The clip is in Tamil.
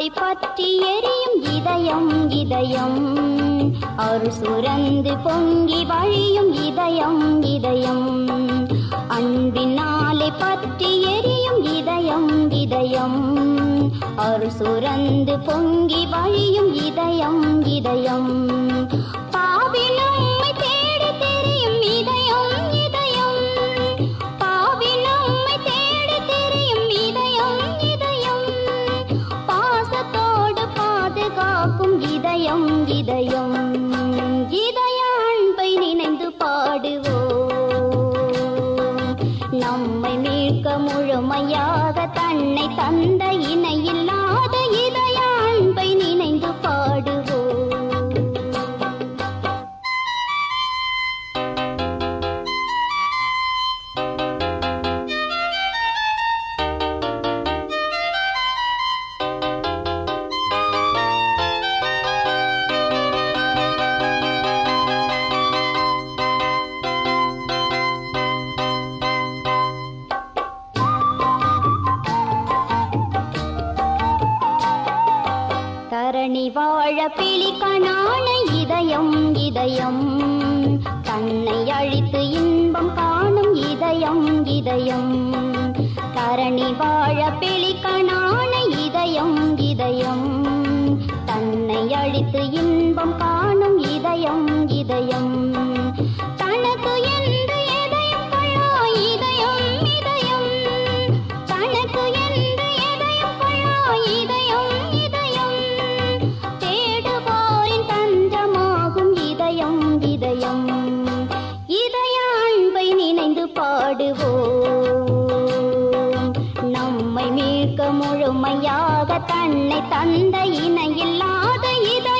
பற்றி எரியும் இதயம் இதயம் அருள் சுரந்து பொங்கி வழியும் இதயம் இதயம் அன்பினாலே பற்றி எரியும் இதயம் இதயம் அருள் சுரந்து பொங்கி வழியும் இதயம் இதயம் பாவி நம்மை தேடி தெரியும் இதயம் இதயம் பாவி நம்மை தேடி தெரியும் இதயம் இதயம் பாசத்தோடு பாதுகாக்கும் இதயம் இதயம் இதய அன்பை நினைந்து பாடுவோம் நம்மை மீட்க முழுமையாக தன்னை தந்த இணையில்லாத இதய அன்பை நினைந்து பாடுவோம் தரணி வாழ பிழிக்கணான இதயம் இதயம் தன்னை அழித்து இன்பம் காணும் இதயம் இதயம் தரணி வாழ பிழிக்கணான இதயம் இதயம் தன்னை அழித்து இன்பம் காணும் இதயம் இதயம் தனக்கு என்று எதையும் கொள்ளா இதயம் இதயம் தனக்கு என்று எதையும் கொள்ளா இதயம் இதயம் தேடுவோரின் தஞ்சமாகும் இதயம் இதயம் இதய அன்பை நினைந்து பாடுவோம் நம்மை மீட்க முழுமையாக தன்னை தந்த இணையில்லாத இதய